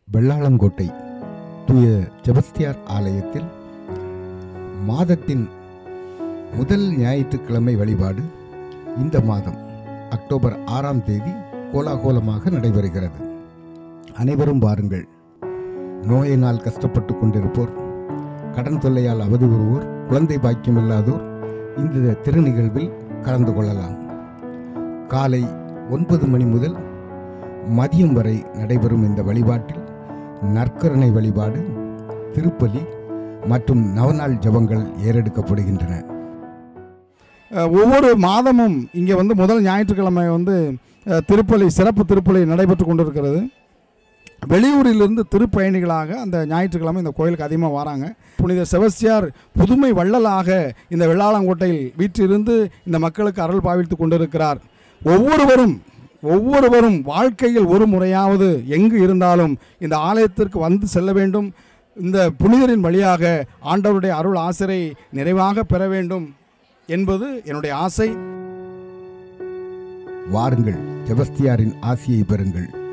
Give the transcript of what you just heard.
வெள்ளாளங்கோட்டை தூய செபஸ்தியார் ஆலயத்தில் மாதத்தின் முதல் ஞாயிற்றுக்கிழமை வழிபாடு இந்த மாதம் அக்டோபர் ஆறாம் தேதி கோலாகோலமாக நடைபெறுகிறது அனைவரும் வாருங்கள் நோயினால் கஷ்டப்பட்டு கொண்டிருப்போர் கடன் தொல்லையால் அவதியுறுவோர் குழந்தை பாக்கியமில்லாதோர் இந்த திருநிகழ்வில் கலந்து கொள்ளலாம் காலை ஒன்பது மணி முதல் மதியம் வரை நடைபெறும் இந்த வழிபாட்டில் நற்கருணை வழிபாடு திருப்பலி மற்றும் நவநாள் ஜபங்கள் ஏறெடுக்கப்படுகின்றன அஹ் ஒவ்வொரு மாதமும் இங்கே வந்து முதல் ஞாயிற்றுக்கிழமை வந்து அஹ், திருப்பலி சிறப்பு திருப்பலி நடைபெற்று கொண்டிருக்கிறது வெளியூரிலிருந்து திருப்பயணிகளாக அந்த ஞாயிற்றுக்கிழமை இந்த கோயிலுக்கு அதிகமாக வராங்க புனித செபஸ்தியார் புதுமை வள்ளலாக இந்த வெள்ளாளங்கோட்டையில் வீற்றிருந்து இந்த மக்களுக்கு அருள் பாவித்து கொண்டிருக்கிறார் ஒவ்வொருவரும் ஒவ்வொருவரும் வாழ்க்கையில் ஒரு முறையாவது எங்கு இருந்தாலும் இந்த ஆலயத்திற்கு வந்து செல்ல வேண்டும் இந்த புனிதரின் வழியாக ஆண்டவருடைய அருள் ஆசிரை நிறைவாக பெற வேண்டும் என்பது என்னுடைய ஆசை வாருங்கள் செபஸ்தியாரின் ஆசியை பெறுங்கள்